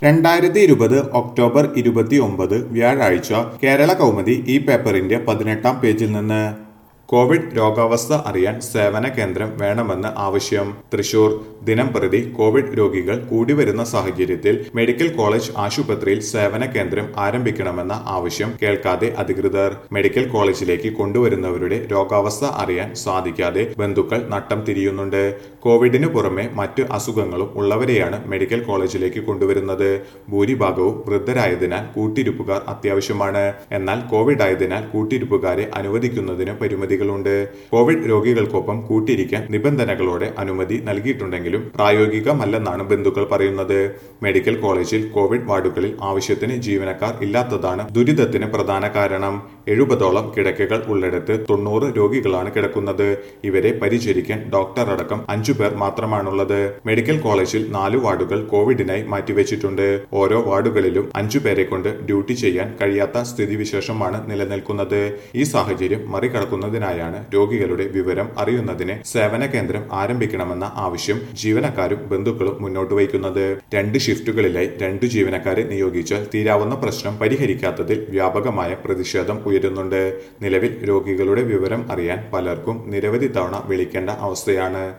രണ്ടായിരത്തി ഇരുപത് ഒക്ടോബർ ഇരുപത്തി ഒമ്പത് വ്യാഴാഴ്ച കേരള കൗമുദി ഈ പേപ്പറിന്റെ പതിനെട്ടാം പേജിൽ നിന്ന് കോവിഡ് രോഗാവസ്ഥ അറിയാൻ സേവന കേന്ദ്രം വേണമെന്ന് ആവശ്യം തൃശൂർ ദിനം പ്രതി കോവിഡ് രോഗികൾ കൂടി വരുന്ന സാഹചര്യത്തിൽ മെഡിക്കൽ കോളേജ് ആശുപത്രിയിൽ സേവന കേന്ദ്രം ആരംഭിക്കണമെന്ന ആവശ്യം കേൾക്കാതെ അധികൃതർ മെഡിക്കൽ കോളേജിലേക്ക് കൊണ്ടുവരുന്നവരുടെ രോഗാവസ്ഥ അറിയാൻ സാധിക്കാതെ ബന്ധുക്കൾ നട്ടം തിരിയുന്നുണ്ട് കോവിഡിന് പുറമെ മറ്റ് അസുഖങ്ങളും ഉള്ളവരെയാണ് മെഡിക്കൽ കോളേജിലേക്ക് കൊണ്ടുവരുന്നത് ഭൂരിഭാഗവും വൃദ്ധരായതിനാൽ കൂട്ടിരിപ്പുകാർ അത്യാവശ്യമാണ് എന്നാൽ കോവിഡ് ആയതിനാൽ കൂട്ടിരിപ്പുകാരെ അനുവദിക്കുന്നതിന് പരിമിതികളുണ്ട് കോവിഡ് രോഗികൾക്കൊപ്പം കൂട്ടിരിക്കാൻ നിബന്ധനകളോടെ അനുമതി നൽകിയിട്ടുണ്ടെങ്കിലും പ്രായോഗികമല്ലെന്നാണ് ബന്ധുക്കൾ പറയുന്നത് മെഡിക്കൽ കോളേജിൽ കോവിഡ് വാർഡുകളിൽ ആവശ്യത്തിന് ജീവനക്കാർ ഇല്ലാത്തതാണ് ദുരിതത്തിന് പ്രധാന കാരണം എഴുപതോളം കിടക്കകൾ ഉള്ളിടത്ത് തൊണ്ണൂറ് രോഗികളാണ് കിടക്കുന്നത് ഇവരെ പരിചരിക്കാൻ ഡോക്ടർ അടക്കം അഞ്ചു പേർ മാത്രമാണുള്ളത് മെഡിക്കൽ കോളേജിൽ നാല് വാർഡുകൾ കോവിഡിനായി മാറ്റിവെച്ചിട്ടുണ്ട് ഓരോ വാർഡുകളിലും അഞ്ചു പേരെ കൊണ്ട് ഡ്യൂട്ടി ചെയ്യാൻ കഴിയാത്ത സ്ഥിതിവിശേഷമാണ് നിലനിൽക്കുന്നത് ഈ സാഹചര്യം മറികടക്കുന്നതിനായാണ് രോഗികളുടെ വിവരം അറിയുന്നതിന് സേവന കേന്ദ്രം ആരംഭിക്കണമെന്ന ആവശ്യം ജീവനക്കാരും ബന്ധുക്കളും മുന്നോട്ട് വയ്ക്കുന്നത് രണ്ട് ഷിഫ്റ്റുകളിലായി രണ്ടു ജീവനക്കാരെ നിയോഗിച്ചാൽ തീരാവുന്ന പ്രശ്നം പരിഹരിക്കാത്തതിൽ വ്യാപകമായ പ്രതിഷേധം ഉയരുന്നുണ്ട് നിലവിൽ രോഗികളുടെ വിവരം അറിയാൻ പലർക്കും നിരവധി തവണ വിളിക്കേണ്ട അവസ്ഥയാണ്